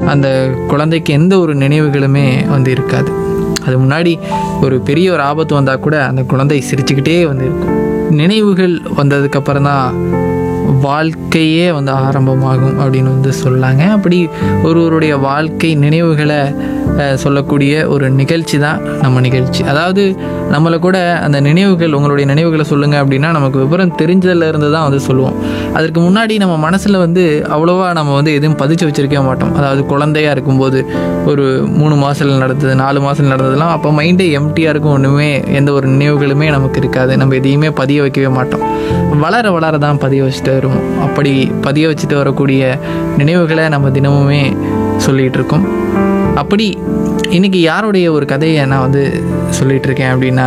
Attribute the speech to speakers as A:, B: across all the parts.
A: அந்த குழந்தைக்கு எந்த ஒரு நினைவுகளுமே வந்து இருக்காது அது முன்னாடி ஒரு பெரிய ஒரு ஆபத்து வந்தால் கூட அந்த குழந்தை சிரிச்சுக்கிட்டே வந்து இருக்கும் நினைவுகள் வந்ததுக்கப்புறம் தான் வாழ்க்கையே வந்து ஆரம்பமாகும் அப்படின்னு வந்து சொல்லாங்க அப்படி ஒருவருடைய வாழ்க்கை நினைவுகளை அஹ், சொல்லக்கூடிய ஒரு நிகழ்ச்சி தான் நம்ம நிகழ்ச்சி அதாவது நம்மளை கூட அந்த நினைவுகள் உங்களுடைய நினைவுகளை சொல்லுங்கள் அப்படின்னா நமக்கு விவரம் தெரிஞ்சதுல இருந்து தான் வந்து சொல்லுவோம் அதற்கு முன்னாடி நம்ம மனசில் வந்து அவ்வளோவா நம்ம வந்து எதுவும் பதிச்சு வச்சிருக்கவே மாட்டோம் அதாவது குழந்தையா இருக்கும்போது ஒரு மூணு மாதத்தில் நடந்தது நாலு மாதத்தில் நடந்ததுலாம் அப்போ மைண்டே எம்டியாக இருக்கும் ஒன்றுமே எந்த ஒரு நினைவுகளுமே நமக்கு இருக்காது நம்ம எதையுமே பதிய வைக்கவே மாட்டோம் வளர வளர தான் பதிய வச்சுட்டு வருவோம் அப்படி பதிய வச்சுட்டு வரக்கூடிய நினைவுகளை நம்ம தினமுமே சொல்லிகிட்டு இருக்கோம் அப்படி இன்னைக்கு யாருடைய ஒரு கதையை நான் வந்து சொல்லிகிட்டு இருக்கேன் அப்படின்னா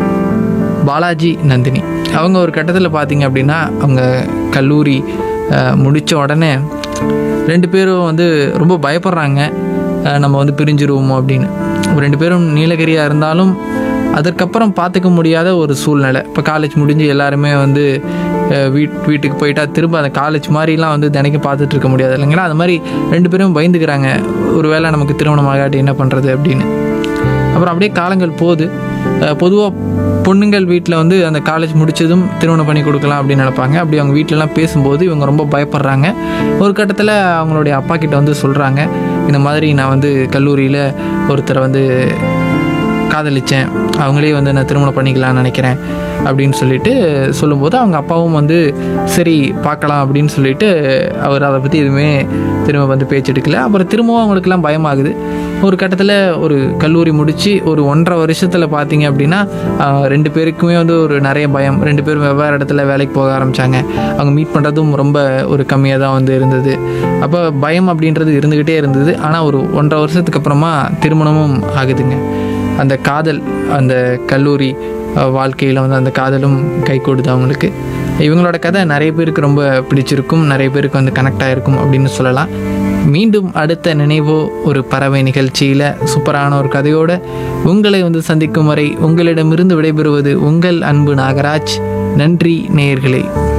A: பாலாஜி நந்தினி அவங்க ஒரு கட்டத்தில் பார்த்தீங்க அப்படின்னா அவங்க கல்லூரி முடித்த உடனே ரெண்டு பேரும் வந்து ரொம்ப பயப்படுறாங்க அஹ், நம்ம வந்து பிரிஞ்சிருவோமோ அப்படின்னு ரெண்டு பேரும் நீலகிரியாக இருந்தாலும் அதற்கப்புறம் பார்த்துக்க முடியாத ஒரு சூழ்நிலை இப்போ காலேஜ் முடிஞ்சு எல்லாருமே வந்து அஹ், வீட் வீட்டுக்கு போயிட்டா திரும்ப அந்த காலேஜ் மாதிரிலாம் வந்து தினைக்கும் பார்த்துட்டு இருக்க முடியாது இல்லைங்களா அது மாதிரி ரெண்டு பேரும் பயந்துக்கிறாங்க ஒரு வேளை நமக்கு திருமணம் ஆகாட்டி என்ன பண்ணுறது அப்படின்னு அப்புறம் அப்படியே காலங்கள் போகுது பொதுவாக பொண்ணுங்கள் வீட்டில் வந்து அந்த காலேஜ் முடிச்சதும் திருமணம் பண்ணி கொடுக்கலாம் அப்படின்னு நினைப்பாங்க அப்படி அவங்க வீட்டிலலாம் பேசும்போது இவங்க ரொம்ப பயப்படுறாங்க ஒரு கட்டத்தில் அவங்களுடைய அப்பா கிட்ட வந்து சொல்கிறாங்க இந்த மாதிரி நான் வந்து கல்லூரியில் ஒருத்தரை வந்து காதலிச்சேன் அவங்களே வந்து நான் திருமணம் பண்ணிக்கலாம்னு நினைக்கிறேன் அப்படின்னு சொல்லிட்டு சொல்லும்போது அவங்க அப்பாவும் வந்து சரி பார்க்கலாம் அப்படின்னு சொல்லிட்டு அவர் அதை பற்றி எதுவுமே திரும்ப வந்து பேச்சு எடுக்கல அப்புறம் திரும்பவும் அவங்களுக்குலாம் பயமாகுது ஒரு கட்டத்தில் ஒரு கல்லூரி முடித்து ஒரு ஒன்றரை வருஷத்தில் பார்த்தீங்க அப்படின்னா ஆஹ், ரெண்டு பேருக்குமே வந்து ஒரு நிறைய பயம் ரெண்டு பேரும் வெவ்வேறு இடத்துல வேலைக்கு போக ஆரம்பித்தாங்க அவங்க மீட் பண்ணுறதும் ரொம்ப ஒரு கம்மியாக தான் வந்து இருந்தது அப்போ பயம் அப்படின்றது இருந்துக்கிட்டே இருந்தது ஆனால் ஒரு ஒன்றரை வருஷத்துக்கு அப்புறமா திருமணமும் ஆகுதுங்க அந்த காதல் அந்த கல்லூரி வாழ்க்கையில் வந்து அந்த காதலும் கை கொடுது அவங்களுக்கு இவங்களோட கதை நிறைய பேருக்கு ரொம்ப பிடிச்சிருக்கும் நிறைய பேருக்கு வந்து கனெக்ட் ஆகிருக்கும் அப்படின்னு சொல்லலாம் மீண்டும் அடுத்த நினைவோ ஒரு பறவை நிகழ்ச்சியில் சூப்பரான ஒரு கதையோட உங்களை வந்து சந்திக்கும் வரை உங்களிடமிருந்து விடைபெறுவது உங்கள் அன்பு நாகராஜ் நன்றி நேயர்களே